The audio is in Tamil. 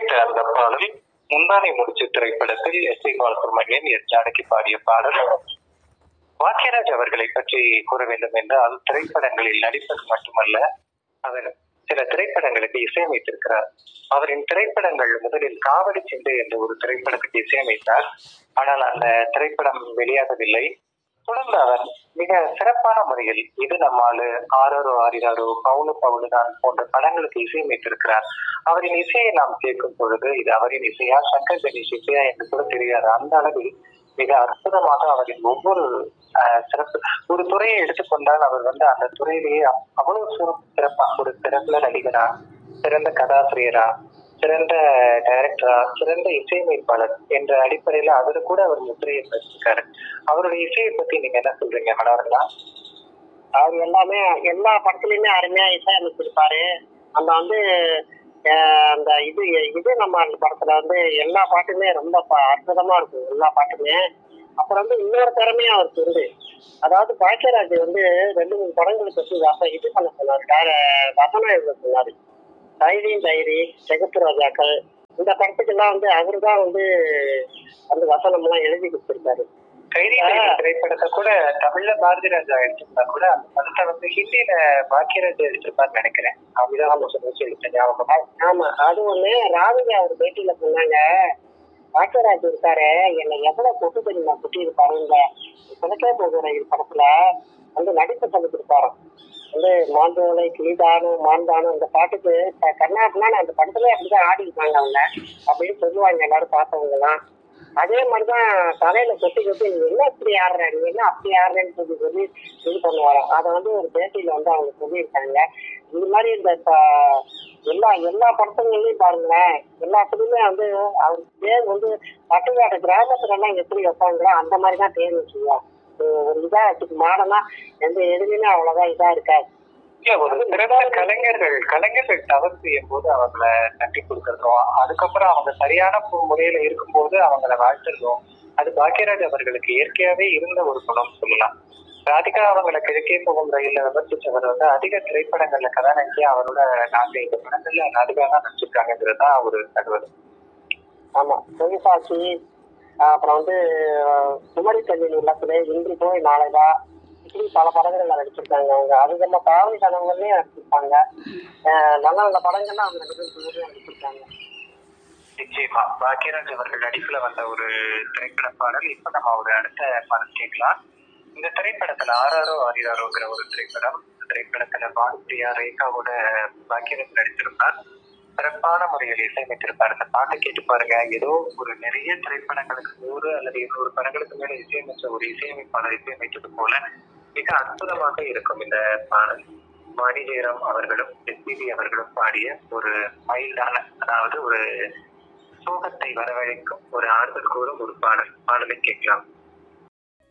கேட்ட அந்த பாடல் முந்தானை முடிச்சு திரைப்படத்தில் S C Balasubramaniam S Janaki பாடிய பாடல் பாக்கியராஜ் அவர்களை பற்றி கூற வேண்டும் என்றால் திரைப்படங்களில் நடிப்பது மட்டுமல்ல அவர் சில திரைப்படங்களுக்கு இசையமைத்திருக்கிறார் அவரின் திரைப்படங்கள் முதலில் காவடி சிண்டு என்ற ஒரு திரைப்படத்துக்கு இசையமைத்தார் ஆனால் அந்த திரைப்படம் வெளியாகவில்லை தொடர்ந்து அவர் மிக சிறப்பான முறையில் இது நம்மாலு ஆரோரோ ஆரிராரோ பவுனு பவுனுதான் போன்ற படங்களுக்கு இசையமைத்திருக்கிறார் அவரின் இசையை நாம் கேட்கும் பொழுது இது அவரின் இசையா சங்கர் கணேஷ் இசையா என்று கூட தெரியாது அந்த அளவில் மிக அற்புதமாக அவரின் ஒவ்வொரு ஆஹ், சிறப்பு ஒரு துறையை எடுத்துக்கொண்டால் அவர் வந்து அந்த துறையிலேயே அவ்- அவ்வளவு சிறப்பு சிறப்பா ஒரு சிறந்த நடிகரா சிறந்த கதாசிரியரா சிறந்த டைரக்டரா சிறந்த இசையமைப்பாளர் என்ற அடிப்படையில அவரு கூட அவர் முத்திரையை பதிச்சிருக்காரு அவருடைய இசையை பத்தி நீங்க என்ன சொல்றீங்க மனோரங்களா அவர் எல்லாமே எல்லா படத்துலயுமே அருமையா இசையமைச்சிருப்பாரு அந்த வந்து அஹ், அந்த இது இது நம்ம அந்த படத்துல வந்து எல்லா பாட்டுமே ரொம்ப ப- அற்புதமா இருக்கும் எல்லா பாட்டுமே அப்புறம் வந்து இன்னொரு திறமையும் அவருக்கு உண்டு அதாவது பாக்கியராஜ் வந்து ரெண்டு மூணு படங்களுக்கு வந்து வச இது பண்ண சொன்னாரு வேற- வசனம் எழுத சொன்னாரு தைரியம் தைரி செகப்பு ரோஜாக்கள் இந்த படத்துக்கெல்லாம் வந்து அவரு தான் வந்து அந்த வசனம் எல்லாம் எழுதி கொடுத்திருக்காரு கைதி கைதி திரைப்படத்தை கூட தமிழ்ல பாரதி ராஜா எடுத்திருந்தா கூட அந்த படத்தை வந்து ஹிந்தியில பாக்கியராஜ் எடுத்திருப்பான்னு நினைக்கிறேன் அமிதாப் பச்சன் வச்சு எடுத்த ஞாபகம் ஆமா அது ஒண்ணு ராதிகா அவர் பேட்டியில சொன்னாங்க பாக்கியராஜ் இருக்காரு என்னை எவ்வளவு கொட்டு தெரியுமா கொட்டி இருப்பாரு இந்த கிழக்கே போகிற படத்துல வந்து நடிப்பு தந்துருப்பாரு வந்து மாந்தோலை கிளிதானம் மாந்தானம் இந்த பாட்டுக்கு க- கர்நாடகா அந்த படத்துல அப்படிதான் ஆடிருப்பாங்க அவங்க அப்படின்னு சொல்லுவாங்க எல்லாரும் பார்த்தவங்க எல்லாம் அதே மாதிரிதான் தலையில கொட்டி கொட்டி நீ என்ன இப்படி ஆடுற நீ என்ன அப்படி ஆடுறேன்னு சொல்லி சொல்லி இது பண்ணுவாங்க அதை வந்து ஒரு பேட்டியில வந்து அவங்க சொல்லியிருக்காங்க இது மாதிரி இந்த ப- எல்லா எல்லா படத்துங்களையும் பாருங்களேன் எல்லாத்துலயுமே வந்து அவர் பேர் வந்து பட்டுக்காட்டு கிராமத்துல எல்லாம் எப்படி வைப்பாங்களோ அந்த மாதிரி தான் பேர் வச்சுக்குவோம் ஒரு இதா வச்சுக்கு மாடனா எந்த எதுலையுமே அவ்வளவுதான் இதா இருக்காது இல்ல ஒரு சிறந்த கலைஞர்கள் கலைஞர்கள் தவறு செய்யும் போது அவங்கள தட்டி கொடுக்கறதும் அதுக்கப்புறம் அவங்க சரியான பு- முறையில இருக்கும்போது அவங்கள வாழ்த்துறதும் அது பாக்கியராஜ் அவர்களுக்கு இயற்கையாவே இருந்த ஒரு குணம் சொல்லலாம் ராதிகா அவங்கள கிழக்கே போகும் ரயில்ல விமர்சிச்சவர் வந்து அதிக திரைப்படங்கள்ல கதாநாயகியா அவரோட நான்கு ஐந்து படங்கள்ல ராதிகா தான் நடிச்சிருக்காங்கிறது தான் ஒரு தகவல் ஆமா தொழிற்சாட்சி அப்புறம் வந்து அஹ், குமரி கல்வி உள்ளத்துல இன்று போய் நாளைதா இப்படி பல படங்கள்ல நடிச்சிருக்காங்க அவங்க அது நம்ம காவலி கனவுகள்லயும் நடிச்சிருக்காங்க அஹ், நல்ல நல்ல படங்கள்லாம் அவங்க ரெண்டு பேரும் நடிச்சிருக்காங்க நிச்சயமா பாக்கியராஜ் அவர்கள் நடிப்புல வந்த ஒரு திரைப்பட பாடல் இப்ப நம்ம ஒரு அடுத்த பாடல் கேட்கலாம் இந்த திரைப்படத்துல ஆறாரோ ஆரிராரோங்கிற ஒரு திரைப்படம் இந்த திரைப்படத்துல பானுப்பிரியா ரேகாவோட பாக்கியராஜ் நடித்திருப்பார் சிறப்பான முறையில் இசையமைத்திருப்பார் அந்த பாட்டை கேட்டு பாருங்க ஏதோ ஒரு நிறைய திரைப்படங்களுக்கு நூறு அல்லது இருநூறு படங்களுக்கு மேல இசையமைச்ச ஒரு இசையமைப்பாளர் இசையமைத்தது போல மிக அற்புதமாக இருக்கும் இந்த பாடல் வாணி ஜெயராம் அவர்களும் எஸ்பிபி அவர்களும் பாடிய ஒரு மைல்டான அதாவது ஒரு சோகத்தை வரவழைக்கும் ஒரு ஆறுதல் கூறும் ஒரு பாடல் பாடலை கேட்கலாம்